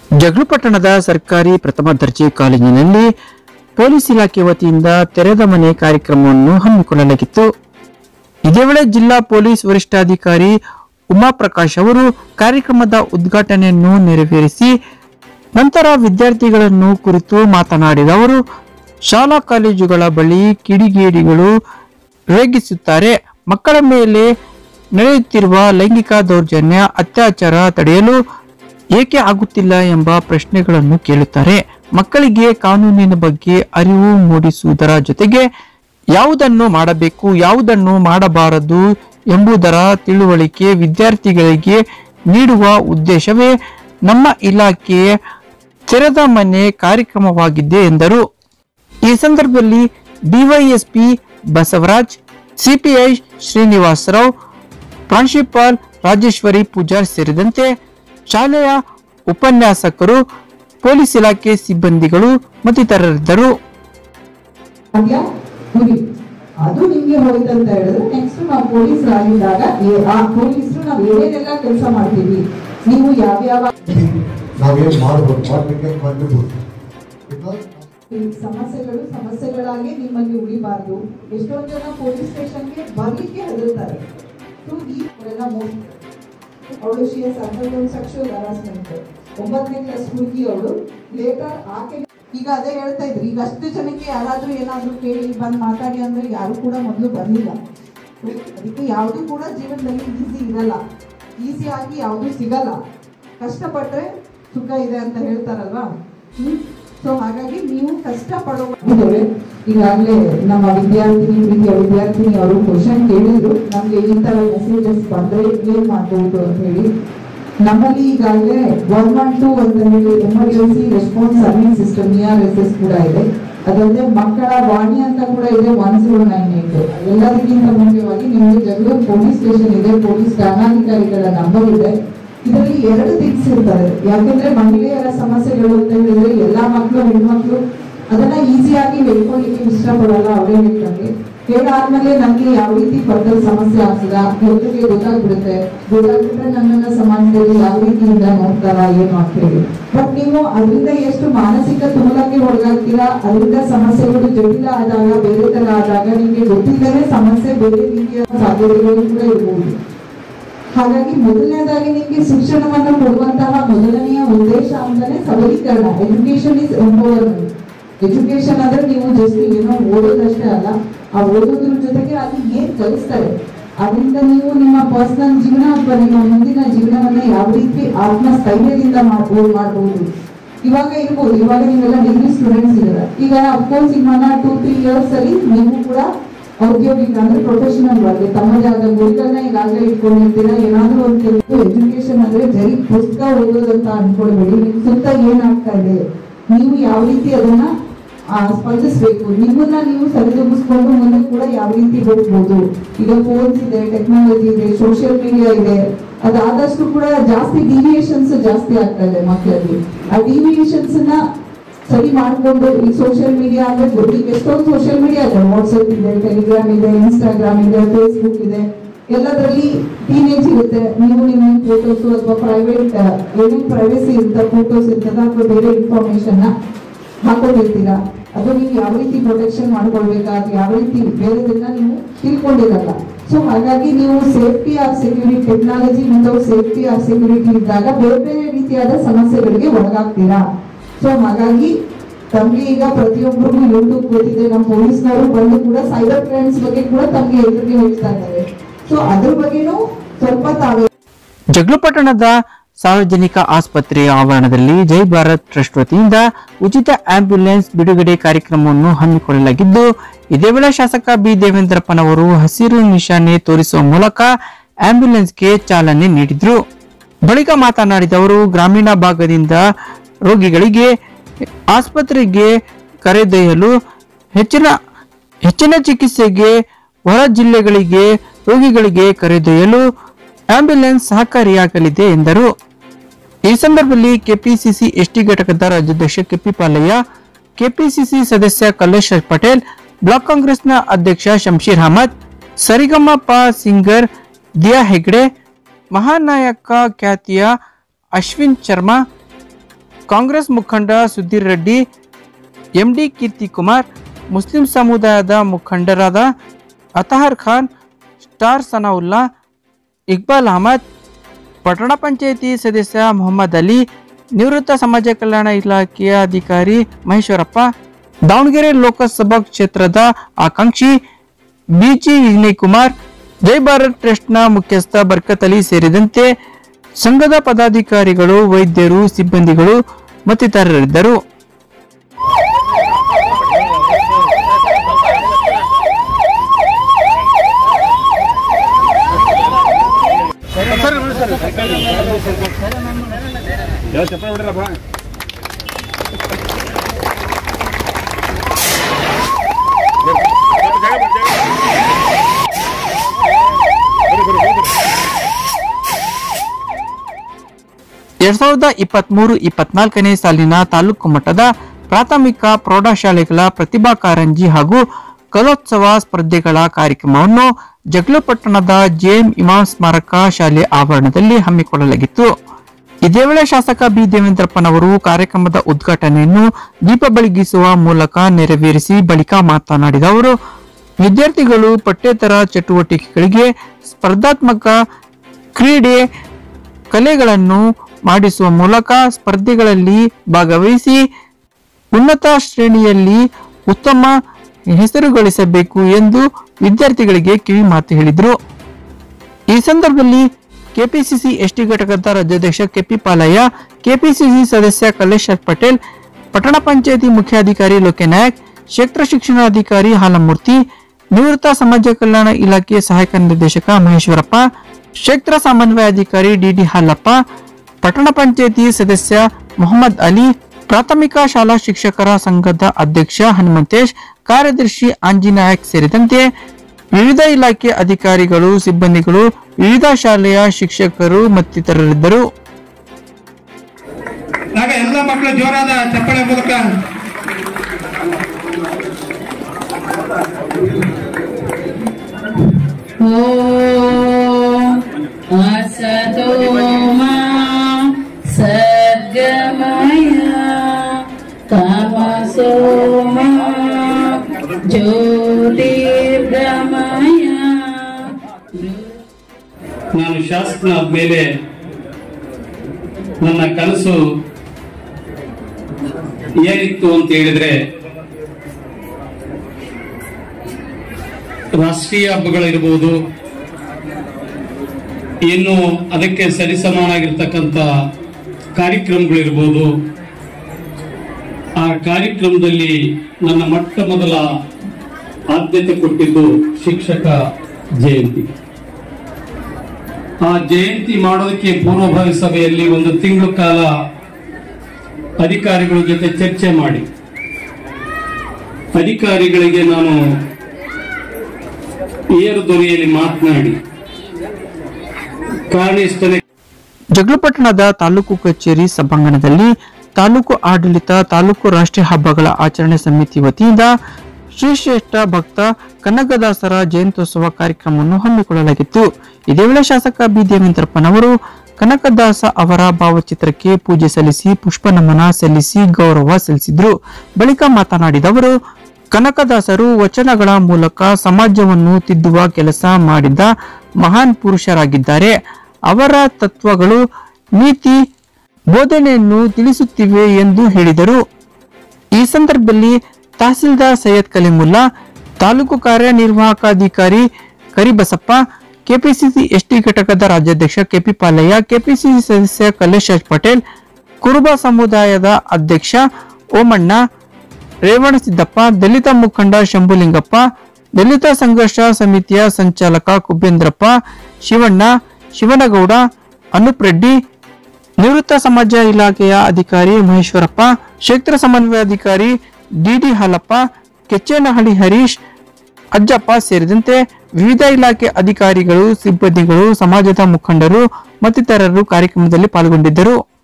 ಜಗಳು ಪಟ್ಟಣದ ಸರ್ಕಾರಿ ಪ್ರಥಮ ದರ್ಜೆ ಕಾಲೇಜಿನಲ್ಲಿ ಪೊಲೀಸ್ ಇಲಾಖೆ ವತಿಯಿಂದ ತೆರೆದ ಮನೆ ಕಾರ್ಯಕ್ರಮವನ್ನು ಹಮ್ಮಿಕೊಳ್ಳಲಾಗಿತ್ತು ಇದೇ ವೇಳೆ ಜಿಲ್ಲಾ ಪೊಲೀಸ್ ವರಿಷ್ಠಾಧಿಕಾರಿ ಉಮಾಪ್ರಕಾಶ್ ಅವರು ಕಾರ್ಯಕ್ರಮದ ಉದ್ಘಾಟನೆಯನ್ನು ನೆರವೇರಿಸಿ ನಂತರ ವಿದ್ಯಾರ್ಥಿಗಳನ್ನು ಕುರಿತು ಮಾತನಾಡಿದ ಅವರು ಶಾಲಾ ಕಾಲೇಜುಗಳ ಬಳಿ ಕಿಡಿಗೇಡಿಗಳು ರೇಗಿಸುತ್ತಾರೆ ಮಕ್ಕಳ ಮೇಲೆ ನಡೆಯುತ್ತಿರುವ ಲೈಂಗಿಕ ದೌರ್ಜನ್ಯ ಅತ್ಯಾಚಾರ ತಡೆಯಲು ಏಕೆ ಆಗುತ್ತಿಲ್ಲ ಎಂಬ ಪ್ರಶ್ನೆಗಳನ್ನು ಕೇಳುತ್ತಾರೆ ಮಕ್ಕಳಿಗೆ ಕಾನೂನಿನ ಬಗ್ಗೆ ಅರಿವು ಮೂಡಿಸುವುದರ ಜೊತೆಗೆ ಯಾವುದನ್ನು ಮಾಡಬೇಕು ಯಾವುದನ್ನು ಮಾಡಬಾರದು ಎಂಬುದರ ತಿಳುವಳಿಕೆ ವಿದ್ಯಾರ್ಥಿಗಳಿಗೆ ನೀಡುವ ಉದ್ದೇಶವೇ ನಮ್ಮ ಇಲಾಖೆಯ ತೆರೆದ ಮನೆ ಕಾರ್ಯಕ್ರಮವಾಗಿದೆ ಎಂದರು ಈ ಸಂದರ್ಭದಲ್ಲಿ ಡಿವೈಎಸ್ಪಿ ಬಸವರಾಜ್ ಸಿಪಿಐ ಶ್ರೀನಿವಾಸರಾವ್ ಪ್ರಾಂಶುಪಾಲ್ ರಾಜೇಶ್ವರಿ ಪೂಜಾರ್ ಸೇರಿದಂತೆ ಶಾಲೆಯ ಉಪನ್ಯಾಸಕರು ಪೊಲೀಸ್ ಇಲಾಖೆ ಸಿಬ್ಬಂದಿಗಳು ಮತ್ತಿತರರಿದ್ದರು ಅದ್ಯ ಗುರಿ ಅದು ನಿಮ್ಗೆ ಹೋಯ್ತು ಅಂತ ಹೇಳಿದ್ರೆ ನೆಕ್ಸ್ಟ್ ನಾವು ಪೊಲೀಸರಾಗಿದ್ದಾಗ ಏ- ಆ ಪೊಲೀಸರು ನಾವು ಏನೇನೆಲ್ಲ ಕೆಲಸ ಮಾಡ್ತೀವಿ ನೀವು ಯಾವ್ಯಾವ ನಾವೇನ್ ಮಾಡ್ಬೋದು ಮಾಡ್ಬೇಕಂತ ಬಂದಿರ್ಬೋದು ಬಿಕಾಸ್ ಈ ಸಮಸ್ಯೆಗಳು ಸಮಸ್ಯೆಗಳಾಗಿ ನಿಮ್ಮಲ್ಲಿ ಉಳಿಬಾರ್ದು ಎಷ್ಟೊಂದು ಜನ ಪೊಲೀಸ್ ಸ್ಟೇಷನ್ಗೆ ಬರ್ಲಿಕ್ಕೆ ಹೆದರ್ತಾರೆ ಸೊ ಈ ಎಲ್ಲ ಮೋಸ್ಟ್ ಅವಳು she is undergone sexual harassment ಒಂಬತ್ತನೇ ಕ್ಲಾಸ್ ಹುಡುಗಿ ಅವಳು ಲೇಟರ್ ಆಕೆ ಈಗ ಅದೇ ಹೇಳ್ತಾ ಇದ್ರು ಈಗ ಅಷ್ಟು ಜನಕ್ಕೆ ಯಾರಾದ್ರೂ ಏನಾದ್ರೂ ಕೇಳಿ ಬಂದು ಮಾತಾಡಿ ಅಂದ್ರೆ ಯಾರು ಕೂಡ ಮೊದಲು ಬರಲಿಲ್ಲ ಅದಕ್ಕೆ ಯಾವುದು ಕೂಡ ಜೀವನದಲ್ಲಿ ಈಸಿ ಇರಲ್ಲ ಈಸಿ ಆಗಿ ಯಾವುದು ಸಿಗಲ್ಲ ಕಷ್ಟಪಟ್ರೆ ಸುಖ ಇದೆ ಅಂತ ಹೇಳ್ತಾರಲ್ವಾ ಸೊ ಹಾಗಾಗಿ ನೀವು ಕಷ್ಟ ಪಡುವ ಈಗಾಗಲೇ ನಮ್ಮ ವಿದ್ಯಾರ್ಥಿನಿ ಪ್ರೀತಿಯ ವಿದ್ಯಾರ್ಥಿನಿ ಅವರು ಕ್ವಶನ್ ಕೇಳಿದ್ರು ನಮ್ಗೆ ಈ ತರ ಮೆಸೇಜಸ್ ಬಂದ್ರೆ ಏನ್ ಮಾಡ್ಬೋದು ಅಂತ ಹೇಳಿ ನಮ್ಮಲ್ಲಿ ಈಗಾಗಲೇ ಒನ್ ಒನ್ ಟೂ ಅಂತ ಹೇಳಿ emergency response service system E R S S ಕೂಡ ಇದೆ ಅದಲ್ಲದೆ ಮಕ್ಕಳ ವಾಣಿ ಅಂತ ಕೂಡ ಇದೆ ಒನ್ ಜೀರೋ ನೈನ್ ಏಟ್ ಎಲ್ಲದಕ್ಕಿಂತ ಮುಖ್ಯವಾಗಿ ನಿಮಗೆ ಜಗಳೂರು ಪೊಲೀಸ್ ಸ್ಟೇಷನ್ ಇದೆ ಪೊಲೀಸ್ ಠಾಣಾಧಿಕಾರಿಗಳ ನಂಬರ್ ಇದೆ ಇದರಲ್ಲಿ ಎರಡು ಥಿಂಗ್ಸ್ ಇರ್ತದೆ ಯಾಕಂದ್ರೆ ಮಹಿಳೆಯರ ಸಮಸ್ಯೆಗಳು ಅಂತ ಹೇಳಿದ್ರೆ ಎಲ್ಲಾ ಮಕ್ಕಳು ಹೆಣ್ಮಕ್ಳು ಅದನ್ನ ಈಸಿಯಾಗಿ ಹೇಳ್ಕೊಳ್ಳಿಕ್ಕೆ ಇಷ್ಟಪಡಲ್ಲ ಅವರೇ ಹೇಳ್ದಂಗೆ ಹೇಳಾದ್ಮೇಲೆ ನಮ್ಗೆ ಯಾವ ರೀತಿ ಫರ್ದರ್ ಸಮಸ್ಯೆ ಆಗ್ತದ ಹೆಲ್ತ್ಗೆ ಗೊತ್ತಾಗ್ಬಿಡುತ್ತೆ ಗೊತ್ತಾಗ್ಬಿಟ್ರೆ ನನ್ನನ್ನ ಸಮಾಜದಲ್ಲಿ ಯಾವ ರೀತಿಯಿಂದ ನೋಡ್ತಾರ ಏನು ಅಂತ ಹೇಳಿ ಬಟ್ ನೀವು ಅದರಿಂದ ಎಷ್ಟು ಮಾನಸಿಕ ತುಮಲಕ್ಕೆ ಒಳಗಾಗ್ತೀರಾ ಅದರಿಂದ ಸಮಸ್ಯೆಗಳು ಜಟಿಲ ಆದಾಗ ಬೇರೆ ತರ ಆದಾಗ ನಿಮ್ಗೆ ಗೊತ್ತಿಲ್ಲದೆ ಸಮಸ್ಯೆ ಬೇರೆ ರೀತಿಯ ಸಾಧ್ಯತೆಗಳು ಕೂಡ ಇರಬಹುದು ಹಾಗಾಗಿ ಮೊದಲನೇದಾಗಿ ನಿಮ್ಗೆ ಶಿಕ್ಷಣವನ್ನು ಕೊಡುವಂತಹ ಮೊದಲನೆಯ ಉದ್ದೇಶ ಅಂತಾನೆ ಸಬಲೀಕರಣ ಎಜುಕೇಶನ್ ಇಸ್ ಎಂಪವರ್ಮೆಂಟ್ ಎಜುಕೇಶನ್ ಅಂದ್ರೆ ನೀವು ಜಸ್ಟ್ ಏನೋ ಓದೋದಷ್ಟೇ ಅಲ್ಲ ಆ ಓದೋದ್ರ ಜೊತೆಗೆ ಅಲ್ಲಿ ಏನ್ ಕಲಿಸ್ತಾರೆ ಅದರಿಂದ ನೀವು ನಿಮ್ಮ ಪರ್ಸನಲ್ ಜೀವನ ಅಥವಾ ನಿಮ್ಮ ಮುಂದಿನ ಜೀವನವನ್ನ ಯಾವ ರೀತಿ ಆತ್ಮಸ್ಥೈರ್ಯದಿಂದ ಮಾಡ್ಬೋದು ಮಾಡಬಹುದು ಇವಾಗ ಇರ್ಬೋದು ಇವಾಗ ನೀವೆಲ್ಲ ಡಿಗ್ರಿ ಸ್ಟೂಡೆಂಟ್ಸ್ ಇದ್ದೀರಾ ಈಗ ಅಫ್ಕೋರ್ಸ್ ಈಗ ಟೂ ತ್ರೀ ಇಯರ್ಸ್ ಅಲ್ಲಿ ನೀವು ಕೂಡ ಔದ್ಯೋಗಿಕ ಅಂದ್ರೆ ಪ್ರೊಫೆಷನಲ್ ಬಗ್ಗೆ ತಮ್ಮದೇ ಆದ ಗುರಿಗಳನ್ನ ಈಗಾಗಲೇ ಇಟ್ಕೊಂಡಿರ್ತೀರಾ ಏನಾದ್ರೂ ಒಂದು ಕೆಲವು ಎಜುಕೇಶನ್ ಅಂದ್ರೆ ಜರಿ ಪುಸ್ತಕ ಓದೋದಂತ ಅನ್ಕೊಳ್ಬೇಡಿ ನಿಮ್ ಸುತ್ತ ಏನಾಗ್ತಾ ಇದೆ ನೀವು ಯಾವ ರೀತಿ ಅದನ್ನ ಆ, ಸ್ಪಂದಿಸ್ಬೇಕು ನಿಮ್ಮನ್ನ ನೀವು ಸರಿದೂಗಿಸ್ಕೊಂಡು ಮುಂದೆ ಕೂಡ ಯಾವ ರೀತಿ ಹೋಗ್ಬೋದು ಈಗ ಫೋನ್ಸ್ ಇದೆ ಟೆಕ್ನಾಲಜಿ ಇದೆ ಸೋಷಿಯಲ್ ಮೀಡಿಯಾ ಇದೆ ಅದಾದಷ್ಟು ಕೂಡ ಜಾಸ್ತಿ ಡಿವಿಯೇಷನ್ಸ್ ಜಾಸ್ತಿ ಆಗ್ತಾ ಇದೆ ಮಕ್ಕಳಲ್ಲಿ ಆ ಡಿವಿಯೇಷನ್ಸ್ ನ ಸರಿ ಮಾಡ್ಕೊಂಡು ಈ ಸೋಷಿಯಲ್ ಮೀಡಿಯಾ ಅಂದ್ರೆ ಗೊತ್ತು. ಈಗ ಎಷ್ಟೊಂದು ಸೋಷಿಯಲ್ ಮೀಡಿಯಾ ಇದೆ ವಾಟ್ಸ್ಆಪ್ ಇದೆ ಟೆಲಿಗ್ರಾಮ್ ಇದೆ ಇನ್ಸ್ಟಾಗ್ರಾಮ್ ಇದೆ ಫೇಸ್ಬುಕ್ ಇದೆ ಎಲ್ಲದರಲ್ಲಿ ಟೀನೇಜ್ ಇರುತ್ತೆ ನೀವು ನಿಮ್ಮ ಫೋಟೋಸ್ ಅಥವಾ ಪ್ರೈವೇಟ್ ಏನೇನು ಪ್ರೈವೇಸಿ ಇರುತ್ತೆ ಫೋಟೋಸ್ ಇರ್ತದ ಅಥವಾ ಬೇರೆ ಇನ್ಫಾರ್ಮೇಶನ್ ನ ಹಾಕೊಂಡಿರ್ತೀರಾ ಅದು ನೀವು ಯಾವ ರೀತಿ ಪ್ರೊಟೆಕ್ಷನ್ ಮಾಡ್ಕೊಳ್ಬೇಕಾದ್ರೆ ಯಾವ ರೀತಿ ಬೇರೆದನ್ನ ನೀವು ತಿಳ್ಕೊಂಡಿರಲ್ಲ ಸೊ ಹಾಗಾಗಿ ನೀವು ಸೇಫ್ಟಿ ಆರ್ ಸೆಕ್ಯೂರಿಟಿ ಟೆಕ್ನಾಲಜಿ ಮತ್ತು ಸೇಫ್ಟಿ ಆರ್ ಸೆಕ್ಯೂರಿಟಿ ಇದ್ದಾಗ ಬೇರೆ ಬೇರೆ ರೀತಿಯಾದ ಸಮಸ್ಯೆಗಳಿಗೆ ಒಳಗಾಗ್ತೀರಾ ಸೊ ಹಾಗಾಗಿ ತಮ್ಗೆ ಈಗ ಪ್ರತಿಯೊಬ್ಬರಿಗೂ ಯೂಟ್ಯೂಬ್ ಗೊತ್ತಿದೆ ನಮ್ಮ ಪೊಲೀಸ್ನವರು ಬಂದು ಕೂಡ ಸೈಬರ್ ಕ್ರೈಮ್ಸ್ ಬಗ್ಗೆ ಕೂಡ ತಮ್ಗೆ ಎದುರಿಗೆ ಹೇಳ್ತಾ ಇದ್ದಾರೆ ಸೊ ಅದ್ರ ಬಗ್ಗೆನೂ ಸ್ವಲ್ಪ ತಾವೇ ಜಗಳಪಟ್ಟಣದ ಸಾರ್ವಜನಿಕ ಆಸ್ಪತ್ರೆಯ ಆವರಣದಲ್ಲಿ ಜೈ ಭಾರತ್ ಟ್ರಸ್ಟ್ ವತಿಯಿಂದ ಉಚಿತ ಆಂಬ್ಯುಲೆನ್ಸ್ ಬಿಡುಗಡೆ ಕಾರ್ಯಕ್ರಮವನ್ನು ಹಮ್ಮಿಕೊಳ್ಳಲಾಗಿದ್ದು ಇದೇ ವೇಳೆ ಶಾಸಕ ಬಿ ದೇವೇಂದ್ರಪ್ಪನವರು ಹಸಿರು ನಿಶಾನೆ ತೋರಿಸುವ ಮೂಲಕ ಆಂಬ್ಯುಲೆನ್ಸ್ಗೆ ಚಾಲನೆ ನೀಡಿದ್ರು ಬಳಿಕ ಮಾತನಾಡಿದ ಅವರು ಗ್ರಾಮೀಣ ಭಾಗದಿಂದ ರೋಗಿಗಳಿಗೆ ಆಸ್ಪತ್ರೆಗೆ ಕರೆದೊಯ್ಯಲು ಹೆಚ್ಚಿನ ಹೆಚ್ಚಿನ ಚಿಕಿತ್ಸೆಗೆ ಹೊರ ಜಿಲ್ಲೆಗಳಿಗೆ ರೋಗಿಗಳಿಗೆ ಕರೆದೊಯ್ಯಲು ಆಂಬ್ಯುಲೆನ್ಸ್ ಸಹಕಾರಿಯಾಗಲಿದೆ ಎಂದರು ಈ ಸಂದರ್ಭದಲ್ಲಿ ಕೆಪಿಸಿಸಿ ಎಸ್ಟಿ ಘಟಕದ ರಾಜ್ಯಾಧ್ಯಕ್ಷ ಕೆಪಿ ಪಾಲಯ್ಯ ಕೆಪಿಸಿಸಿ ಸದಸ್ಯ ಕಲ್ಲೇಶ್ವರ್ ಪಟೇಲ್ ಬ್ಲಾಕ್ ಕಾಂಗ್ರೆಸ್ನ ಅಧ್ಯಕ್ಷ ಶಂಶೀರ್ ಅಹಮದ್ ಸರಿಗಮಪ ಸಿಂಗರ್ ದಿಯಾ ಹೆಗ್ಡೆ ಮಹಾನಾಯಕ ಖ್ಯಾತಿಯ ಅಶ್ವಿನ್ ಶರ್ಮಾ ಕಾಂಗ್ರೆಸ್ ಮುಖಂಡ ಸುಧೀರ್ ರೆಡ್ಡಿ ಎಂಡಿ ಕೀರ್ತಿ ಕುಮಾರ್ ಮುಸ್ಲಿಂ ಸಮುದಾಯದ ಮುಖಂಡರಾದ ಅತಹರ್ ಖಾನ್ ಸ್ಟಾರ್ ಸನಾವುಲ್ಲಾ ಇಕ್ಬಾಲ್ ಅಹಮದ್ ಪಟ್ಟಣ ಪಂಚಾಯಿತಿ ಸದಸ್ಯ ಮೊಹಮ್ಮದ್ ಅಲಿ ನಿವೃತ್ತ ಸಮಾಜ ಕಲ್ಯಾಣ ಇಲಾಖೆಯ ಅಧಿಕಾರಿ ಮಹೇಶ್ವರಪ್ಪ ದಾವಣಗೆರೆ ಲೋಕಸಭಾ ಕ್ಷೇತ್ರದ ಆಕಾಂಕ್ಷಿ ಬಿಜಿ ವಿನಯ್ ಕುಮಾರ್ ಜೈ ಭಾರತ್ ಟ್ರಸ್ಟ್ನ ಮುಖ್ಯಸ್ಥ ಬರ್ಕತ್ ಅಲಿ ಸೇರಿದಂತೆ ಸಂಘದ ಪದಾಧಿಕಾರಿಗಳು ವೈದ್ಯರು ಸಿಬ್ಬಂದಿಗಳು ಮತ್ತಿತರರಿದ್ದರು ಎರಡ್ ಸಾವಿರದ ಇಪ್ಪತ್ಮೂರು ಇಪ್ಪತ್ನಾಲ್ಕನೇ ಸಾಲಿನ ತಾಲೂಕು ಮಟ್ಟದ ಪ್ರಾಥಮಿಕ ಪ್ರೌಢಶಾಲೆಗಳ ಪ್ರತಿಭಾ ಕಾರಂಜಿ ಹಾಗೂ ಕಲೋತ್ಸವ ಸ್ಪರ್ಧೆಗಳ ಕಾರ್ಯಕ್ರಮವನ್ನು ಜಗಳಪಟ್ಟಣದ ಜೆಎಂ ಇಮಾಮ್ ಸ್ಮಾರಕ ಶಾಲೆ ಆವರಣದಲ್ಲಿ ಹಮ್ಮಿಕೊಳ್ಳಲಾಗಿತ್ತು ಇದೇ ವೇಳೆ ಶಾಸಕ ಬಿ ದೇವೇಂದ್ರಪ್ಪನವರು ಕಾರ್ಯಕ್ರಮದ ಉದ್ಘಾಟನೆಯನ್ನು ದೀಪ ಬೆಳಗಿಸುವ ಮೂಲಕ ನೆರವೇರಿಸಿ ಬಳಿಕ ಮಾತನಾಡಿದ ಅವರು ವಿದ್ಯಾರ್ಥಿಗಳು ಪಠ್ಯೇತರ ಚಟುವಟಿಕೆಗಳಿಗೆ ಸ್ಪರ್ಧಾತ್ಮಕ ಕ್ರೀಡೆ ಕಲೆಗಳನ್ನು ಮಾಡಿಸುವ ಮೂಲಕ ಸ್ಪರ್ಧೆಗಳಲ್ಲಿ ಭಾಗವಹಿಸಿ ಉನ್ನತ ಶ್ರೇಣಿಯಲ್ಲಿ ಉತ್ತಮ ಹೆಸರು ಗಳಿಸಬೇಕು ಎಂದು ವಿದ್ಯಾರ್ಥಿಗಳಿಗೆ ಕಿವಿ ಮಾತು ಹೇಳಿದರು ಈ ಸಂದರ್ಭದಲ್ಲಿ ಕೆಪಿಸಿಸಿ ಎಸ್ಟಿ ಘಟಕದ ರಾಜ್ಯಾಧ್ಯಕ್ಷ ಕೆಪಿ ಪಾಲಯ್ಯ ಕೆಪಿಸಿಸಿ ಸದಸ್ಯ ಕಲೇಶ್ವರ್ ಪಟೇಲ್ ಪಟ್ಟಣ ಪಂಚಾಯತಿ ಮುಖ್ಯಾಧಿಕಾರಿ ಲೋಕೆನಾಯಕ್ ಕ್ಷೇತ್ರ ಶಿಕ್ಷಣಾಧಿಕಾರಿ ಹಾಲಮೂರ್ತಿ ನಿವೃತ್ತ ಸಮಾಜ ಕಲ್ಯಾಣ ಇಲಾಖೆ ಸಹಾಯಕ ನಿರ್ದೇಶಕ ಮಹೇಶ್ವರಪ್ಪ ಕ್ಷೇತ್ರ ಸಮನ್ವಯಾಧಿಕಾರಿ ಡಿಡಿ ಹಾಲಪ್ಪ ಪಟ್ಟಣ ಪಂಚಾಯತಿ ಸದಸ್ಯ ಮೊಹಮ್ಮದ್ ಅಲಿ ಪ್ರಾಥಮಿಕ ಶಾಲಾ ಶಿಕ್ಷಕರ ಸಂಘದ ಅಧ್ಯಕ್ಷ ಹನುಮಂತೇಶ್ ಕಾರ್ಯದರ್ಶಿ ಆಂಜಿನಾಯಕ್ ಸೇರಿದಂತೆ ವಿವಿಧ ಇಲಾಖೆ ಅಧಿಕಾರಿಗಳು ಸಿಬ್ಬಂದಿಗಳು ವಿವಿಧ ಶಾಲೆಯ ಶಿಕ್ಷಕರು ಮತ್ತಿತರರಿದ್ದರು ಆಗ ಎಲ್ಲ ಮಕ್ಕಳು ಜೋರಾದ ಚಪ್ಪಳೆ ಮೂಲಕ ॐ असतो मा सद्गमय तमसो मा ज्योतिर्गमय ನಾನು ಶಾಸಕನ ಆದ್ಮೇಲೆ ನನ್ನ ಕನಸು ಏನಿತ್ತು ಅಂತ ಹೇಳಿದ್ರೆ ರಾಷ್ಟ್ರೀಯ ಹಬ್ಬಗಳಿರ್ಬೋದು ಇನ್ನು ಅದಕ್ಕೆ ಸರಿಸಮಾನಾಗಿರ್ತಕ್ಕಂಥ ಕಾರ್ಯಕ್ರಮಗಳಿರ್ಬೋದು ಆ ಕಾರ್ಯಕ್ರಮದಲ್ಲಿ ನನ್ನ ಮೊಟ್ಟ ಮೊದಲ ಆದ್ಯತೆ ಕೊಟ್ಟಿದ್ದು ಶಿಕ್ಷಕ ಜಯಂತಿ ಆ ಜಯಂತಿ ಮಾಡೋದಕ್ಕೆ ಪೂರ್ವಭಾವಿ ಸಭೆಯಲ್ಲಿ ಒಂದು ತಿಂಗಳು ಕಾಲ ಅಧಿಕಾರಿಗಳ ಜೊತೆ ಚರ್ಚೆ ಮಾಡಿ ಅಧಿಕಾರಿಗಳಿಗೆ ನಾನು ಏರು ಧ್ವನಿಯಲ್ಲಿ ಮಾತನಾಡಿ ಕಾರಣ ಇಷ್ಟನೇ ಜಗಳಪಟ್ಟಣದ ತಾಲೂಕು ಕಚೇರಿ ಸಭಾಂಗಣದಲ್ಲಿ ತಾಲೂಕು ಆಡಳಿತ ತಾಲೂಕು ರಾಷ್ಟ್ರೀಯ ಹಬ್ಬಗಳ ಆಚರಣೆ ಸಮಿತಿ ವತಿಯಿಂದ ಶ್ರೀ ಶ್ರೇಷ್ಠ ಭಕ್ತ ಕನಕದಾಸರ ಜಯಂತ್ಯೋತ್ಸವ ಕಾರ್ಯಕ್ರಮವನ್ನು ಹಮ್ಮಿಕೊಳ್ಳಲಾಗಿತ್ತು ಇದೇ ವೇಳೆ ಶಾಸಕ ಬಿ ದೇವೇಂದ್ರಪ್ಪನವರು ಕನಕದಾಸ ಅವರ ಭಾವಚಿತ್ರಕ್ಕೆ ಪೂಜೆ ಸಲ್ಲಿಸಿ ಪುಷ್ಪ ನಮನ ಸಲ್ಲಿಸಿ ಗೌರವ ಸಲ್ಲಿಸಿದ್ರು ಬಳಿಕ ಮಾತನಾಡಿದ ಅವರು ಕನಕದಾಸರು ವಚನಗಳ ಮೂಲಕ ಸಮಾಜವನ್ನು ತಿದ್ದುವ ಕೆಲಸ ಮಾಡಿದ ಮಹಾನ್ ಪುರುಷರಾಗಿದ್ದಾರೆ ಅವರ ತತ್ವಗಳು ನೀತಿ ಬೋಧನೆಯನ್ನು ತಿಳಿಸುತ್ತಿವೆ ಎಂದು ಹೇಳಿದರು ಈ ಸಂದರ್ಭದಲ್ಲಿ ತಹಸೀಲ್ದಾರ್ ಸೈಯದ್ ಕಲಿಮುಲ್ಲಾ ತಾಲೂಕು ಕಾರ್ಯನಿರ್ವಾಹಕಾಧಿಕಾರಿ ಕರಿಬಸಪ್ಪ ಕೆಪಿಸಿಸಿ ಎಸ್ಟಿ ಘಟಕದ ರಾಜ್ಯಾಧ್ಯಕ್ಷ ಕೆಪಿ ಪಾಲಯ್ಯ ಕೆಪಿಸಿಸಿ ಸದಸ್ಯ ಕಲೇಶ್ ಪಟೇಲ್ ಕುರುಬ ಸಮುದಾಯದ ಅಧ್ಯಕ್ಷ ಓಮಣ್ಣ ರೇವಣಸಿದ್ದಪ್ಪ ದಲಿತ ಮುಖಂಡ ಶಂಭುಲಿಂಗಪ್ಪ ದಲಿತ ಸಂಘರ್ಷ ಸಮಿತಿಯ ಸಂಚಾಲಕ ಕುಬೇಂದ್ರಪ್ಪ ಶಿವಣ್ಣ ಶಿವನಗೌಡ ಅನೂಪ್ ರೆಡ್ಡಿ ನಿವೃತ್ತ ಸಮಾಜ ಇಲಾಖೆಯ ಅಧಿಕಾರಿ ಮಹೇಶ್ವರಪ್ಪ ಕ್ಷೇತ್ರ ಸಮನ್ವಯಾಧಿಕಾರಿ ಡಿಡಿ ಹಾಲಪ್ಪ ಕೆಚ್ಚೇನಹಳ್ಳಿ ಹರೀಶ್ ಅಜ್ಜಪ್ಪ ಸೇರಿದಂತೆ ವಿವಿಧ ಇಲಾಖೆ ಅಧಿಕಾರಿಗಳು ಸಿಬ್ಬಂದಿಗಳು ಸಮಾಜದ ಮುಖಂಡರು ಮತ್ತಿತರರು ಕಾರ್ಯಕ್ರಮದಲ್ಲಿ ಪಾಲ್ಗೊಂಡಿದ್ದರು